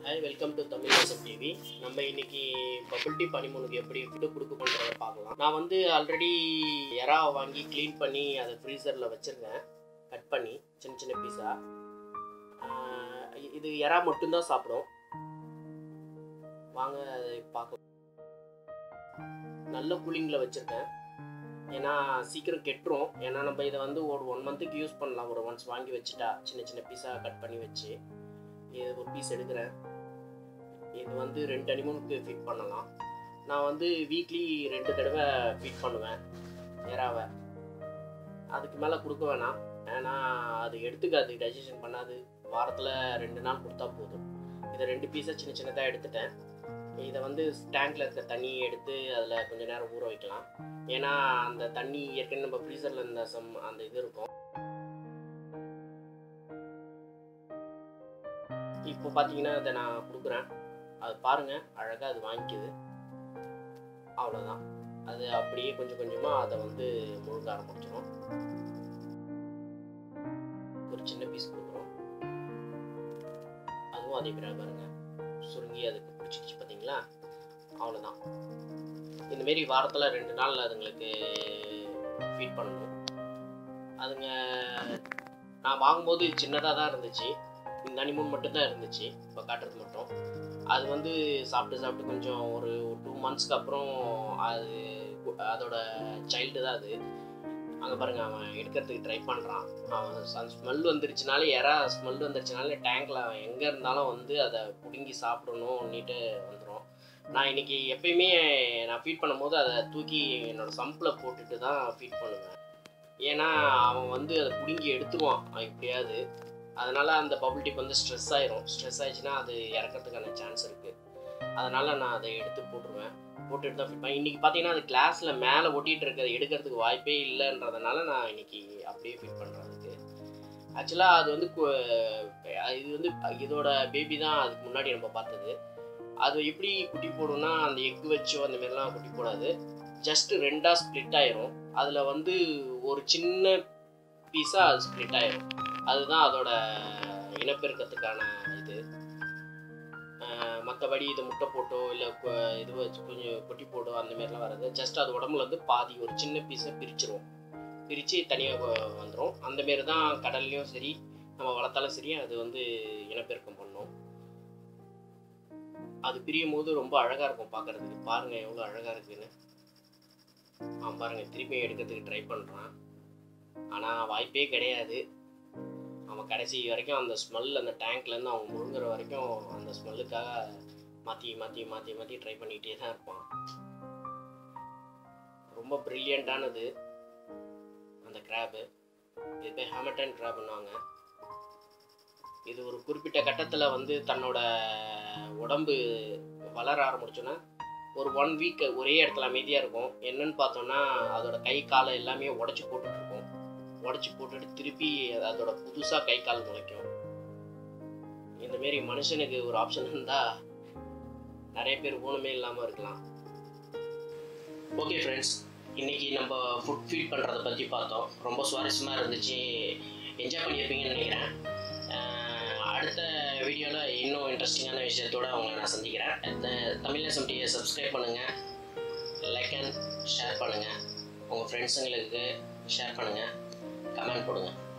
hi welcome to Tamil வாசம் TV நம்ம இன்னைக்கு பபிள் டீ பனிமூனுக்கு எப்படி ஃபுட்டு கொடுக்க பண்ணுறத பார்க்கலாம் நான் வந்து ஆல்ரெடி எறாவை வாங்கி க்ளீன் பண்ணி அதை ஃப்ரீசரில் வச்சுருந்தேன் கட் பண்ணி சின்ன சின்ன பீஸாக இது எறா மட்டும்தான் சாப்பிடும் வாங்க அதை பார்க்கலாம் நல்ல கூலிங்கில் வச்சுருக்கேன் ஏன்னா சீக்கிரம் கெட்டுரும் ஏன்னா நம்ம இதை வந்து ஒரு ஒன் மந்த்துக்கு யூஸ் பண்ணலாம் ஒரு ஒன்ஸ் வாங்கி வச்சுட்டா சின்ன சின்ன பீஸாக கட் பண்ணி வச்சு இது ஒரு பீஸ் எடுக்கிறேன் இது வந்து ரெண்டு அனிமலுக்கு ஃபிட் பண்ணலாம் நான் வந்து வீக்லி ரெண்டு தடவை ஃபிட் பண்ணுவேன் எறாவை அதுக்கு மேலே கொடுக்க வேணாம் ஏன்னா அது எடுத்துக்காது டைஜஷன் பண்ணாது வாரத்தில் ரெண்டு நாள் கொடுத்தா போதும் இதை ரெண்டு பீஸாக சின்ன சின்னதாக எடுத்துட்டேன் இதை வந்து டேங்க்கில் இருக்க தண்ணியை எடுத்து அதில் கொஞ்சம் நேரம் ஊற வைக்கலாம் ஏன்னா அந்த தண்ணி ஏற்கனவே நம்ம ஃப்ரீசரில் இருந்த சம் அந்த இது இருக்கும் இப்போ பார்த்தீங்கன்னா இதை நான் கொடுக்குறேன் அது பாருங்கள் அழகாக அது வாங்கிக்குது அவ்வளோதான் அது அப்படியே கொஞ்சம் கொஞ்சமாக அதை வந்து முழுக்க ஆரம்பிச்சிடும் ஒரு சின்ன பீஸ் கொடுக்குறோம் அதுவும் அதே மாதிரி பாருங்க சுருங்கி அதுக்கு பிடிச்சிச்சு பார்த்தீங்களா அவ்வளோதான் இந்தமாரி வாரத்தில் ரெண்டு நாள் அதுங்களுக்கு ஃபீட் பண்ணணும் அதுங்க நான் வாங்கும்போது சின்னதாக தான் இருந்துச்சு இந்த அனிமூன் மட்டும்தான் இருந்துச்சு இப்போ காட்டுறது மட்டும் அது வந்து சாப்பிட்டு சாப்பிட்டு கொஞ்சம் ஒரு டூ மந்த்ஸ்க்கு அப்புறம் அது அதோட சைல்டு தான் அது அங்கே பாருங்கள் அவன் எடுக்கிறதுக்கு ட்ரை பண்ணுறான் அவன் அந்த ஸ்மெல் வந்துருச்சுனாலே யாரா ஸ்மெல் வந்துருச்சுனாலே டேங்க்கில் அவன் எங்கே இருந்தாலும் வந்து அதை பிடுங்கி சாப்பிடணும்னுட்டு வந்துடும் நான் இன்றைக்கி எப்பயுமே நான் ஃபீட் பண்ணும்போது அதை தூக்கி என்னோடய சம்பில் போட்டுட்டு தான் ஃபீட் பண்ணுவேன் ஏன்னா அவன் வந்து அதை பிடுங்கி எடுத்துருவான் எப்படியாவது அதனால் அந்த பபுள் டிப் வந்து ஸ்ட்ரெஸ் ஆயிரும் ஸ்ட்ரெஸ் ஆயிடுச்சுன்னா அது இறக்கிறதுக்கான சான்ஸ் இருக்குது அதனால் நான் அதை எடுத்து போட்டுருவேன் போட்டுட்டு தான் ஃபிட் பண்ணேன் இன்றைக்கி பார்த்தீங்கன்னா அது கிளாஸில் மேலே ஒட்டிகிட்டு இருக்கிறத எடுக்கிறதுக்கு வாய்ப்பே இல்லைன்றதுனால நான் இன்றைக்கி அப்படியே ஃபிட் பண்ணுறதுக்கு ஆக்சுவலாக அது வந்து இது வந்து இதோட பேபி தான் அதுக்கு முன்னாடி நம்ம பார்த்தது அது எப்படி குட்டி போடும்னா அந்த எக்கு வச்சோ அந்த மாதிரிலாம் குட்டி போடாது ஜஸ்ட்டு ரெண்டாக ஸ்ப்ளிட் ஆயிரும் அதில் வந்து ஒரு சின்ன பீஸாக அது ஸ்ப்ளிட் ஆயிரும் அதுதான் அதோட இனப்பெருக்கத்துக்கான இது மற்றபடி இது முட்டை போட்டோ இல்லை இது வச்சு கொஞ்சம் கொட்டி போட்டோ அந்த மாதிரிலாம் வராது ஜஸ்ட் அது உடம்புல வந்து பாதி ஒரு சின்ன பீஸை பிரிச்சிரும் பிரித்து தனியாக வந்துடும் அந்தமாரி தான் கடல்லையும் சரி நம்ம வளர்த்தாலும் சரி அது வந்து இனப்பெருக்கம் பண்ணும் அது பிரியும் போது ரொம்ப அழகாக இருக்கும் பார்க்குறதுக்கு பாருங்கள் எவ்வளோ அழகாக இருக்குன்னு ஆ பாருங்கள் திருப்பி எடுக்கிறதுக்கு ட்ரை பண்ணுறான் ஆனால் வாய்ப்பே கிடையாது அவன் கடைசி வரைக்கும் அந்த ஸ்மெல் அந்த டேங்க்லேருந்து அவன் முழுங்குற வரைக்கும் அந்த ஸ்மெல்லுக்காக மாற்றி மாற்றி மாற்றி மாற்றி ட்ரை பண்ணிக்கிட்டே தான் இருப்பான் ரொம்ப ப்ரில்லியண்ட்டானது அந்த கிராபு இது பேர் ஹேமட்டன் கிராப்னுவாங்க இது ஒரு குறிப்பிட்ட கட்டத்தில் வந்து தன்னோட உடம்பு வளர ஆரம்பிச்சோன்னா ஒரு ஒன் வீக் ஒரே இடத்துல அமைதியாக இருக்கும் என்னன்னு பார்த்தோன்னா அதோட கை காலை எல்லாமே உடச்சி போட்டுட்ருக்கும் உடச்சி போட்டுட்டு திருப்பி அதோட புதுசாக கை கால் முளைக்கும் இந்தமாரி மனுஷனுக்கு ஒரு ஆப்ஷன் இருந்தால் நிறைய பேர் ஊனமே இல்லாமல் இருக்கலாம் ஓகே ஃப்ரெண்ட்ஸ் இன்றைக்கி நம்ம ஃபுட் ஃபீட் பண்ணுறதை பற்றி பார்த்தோம் ரொம்ப சுவாரஸ்யமாக இருந்துச்சு என்ஜாய் பண்ணியிருப்பீங்கன்னு நினைக்கிறேன் அடுத்த வீடியோவில் இன்னும் இன்ட்ரெஸ்டிங்கான விஷயத்தோடு அவங்கள நான் சந்திக்கிறேன் தமிழ் எஸ்எம்டியை சப்ஸ்கிரைப் பண்ணுங்கள் லைக் அண்ட் ஷேர் பண்ணுங்கள் உங்கள் ஃப்ரெண்ட்ஸுங்களுக்கு ஷேர் பண்ணுங்கள் கமெண்ட் போடுங்க